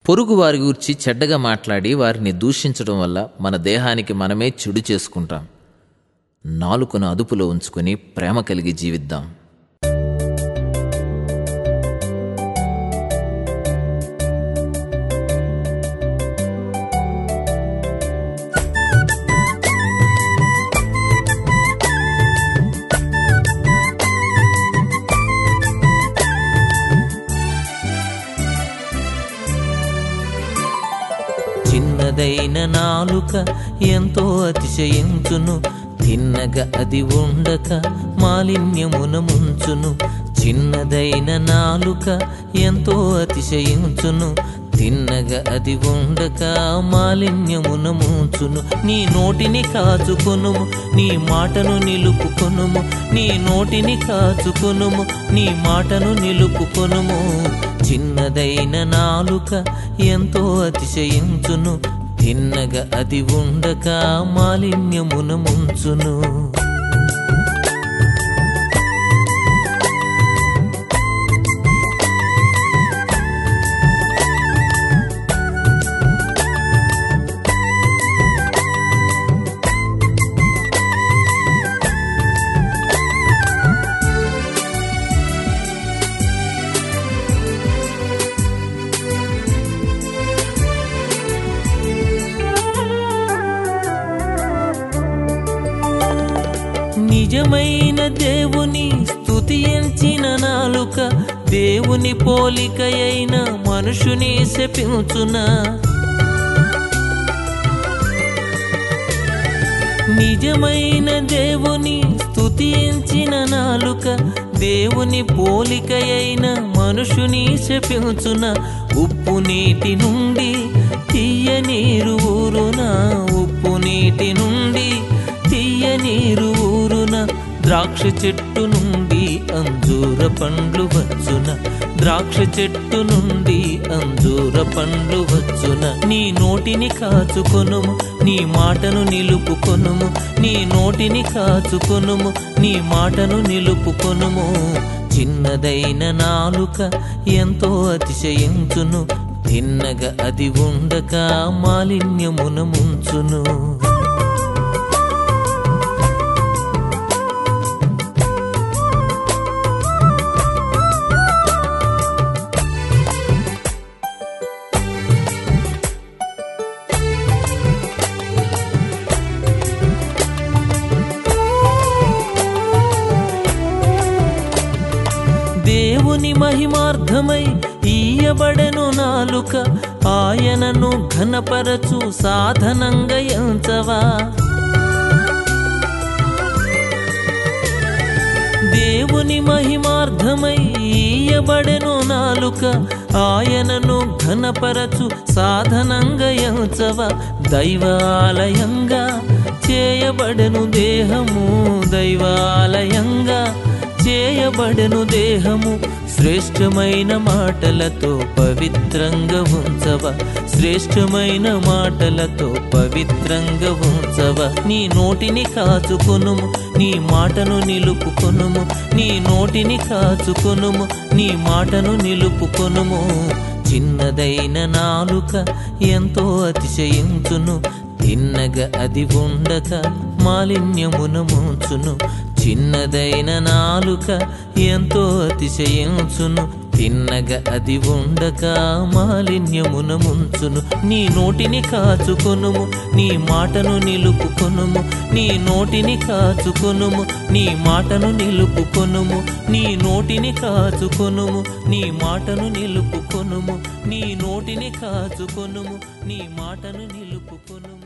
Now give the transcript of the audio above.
పొరుగు వారి గూర్చి చెడ్డగా మాట్లాడి వారిని దూషించడం వల్ల మన దేహానికి మనమే చెడు చేసుకుంటాం నాలుకను అదుపులో ఉంచుకొని ప్రేమ కలిగి జీవిద్దాం చిన్నదైన నాలుక ఎంతో అతిశయించును తిన్నగా అది ఉండక మాలిన్యమున ముంచును చిన్నదైన నాలుక ఎంతో అతిశయించును తిన్నగా అది ఉండక మాలిన్యమున ముంచును నీ నోటిని కాచుకొనుము నీ మాటను నిలుపుకొనుము నీ నోటిని కాచుకొనుము నీ మాటను నిలుపుకొనుము చిన్నదైన నాలుక ఎంతో అతిశయించును తిన్నగా అది ఉండక మాలిన్యమున ముంచును నిజమైన దేవుని స్తుతించిన నాలుక దేవుని పోలికయైన మనుషుని శపించునా నిజమైన దేవుని స్తుతించిన నాలుక దేవుని పోలికయైన మనుషుని శపించున ఉప్పు నీటి నుండి తీయ నీరు ఊరున ఉప్పు నీటి నుండి తీయ నీరు ఊరున ద్రాక్ష చెట్టు నుండి అంజూర పండ్లు వచ్చున ద్రాక్ష చెట్టు నుండి అంజూర పండ్లు వచ్చున నీ నోటిని కాచుకొనుము నీ మాటను నిలుపుకొనుము నీ నోటిని కాచుకొనుము నీ మాటను నిలుపుకొనుము చిన్నదైన నాలుక ఎంతో అతిశయించును తిన్నగా అది ఉండక మాలిన్యమున ముంచును దేవుని మహిమార్థమై ఈయబడెను నాలుక ఆయనను ఘనపరచు సాధనంగా ఎంచవా దేవుని మహిమార్థమై ఈయబడెను నాలుక ఆయనను ఘనపరచు సాధనంగా ఎంచవ దైవాలయంగా చేయబడెను దేహము దైవాలయంగా చేయబడెను దేహము శ్రేష్టమైన మాటలతో పవిత్రంగా ఉంచవ శ్రేష్టమైన మాటలతో పవిత్రంగా ఉంచవ నీ నోటిని కాచుకొనుము నీ మాటను నిలుపుకొనుము నీ నోటిని కాచుకొనుము నీ మాటను నిలుపుకొనుము చిన్నదైన నాలుక ఎంతో అతిశయించును తిన్నగా అది ఉండక మాలిన్యమున ముంచును చిన్నదైన నాలుక ఎంతో అతిశయించును తిన్నగా అది ఉండక మాలిన్యమున ముంచును నీ నోటిని కాచుకొనుము నీ మాటను నిలుపుకొనుము నీ నోటిని కాచుకొనుము నీ మాటను నిలుపుకొనుము నీ నోటిని కాచుకొనుము నీ మాటను నిలుపుకొనుము నీ నోటిని కాచుకొనుము నీ మాటను నిలుపుకొనుము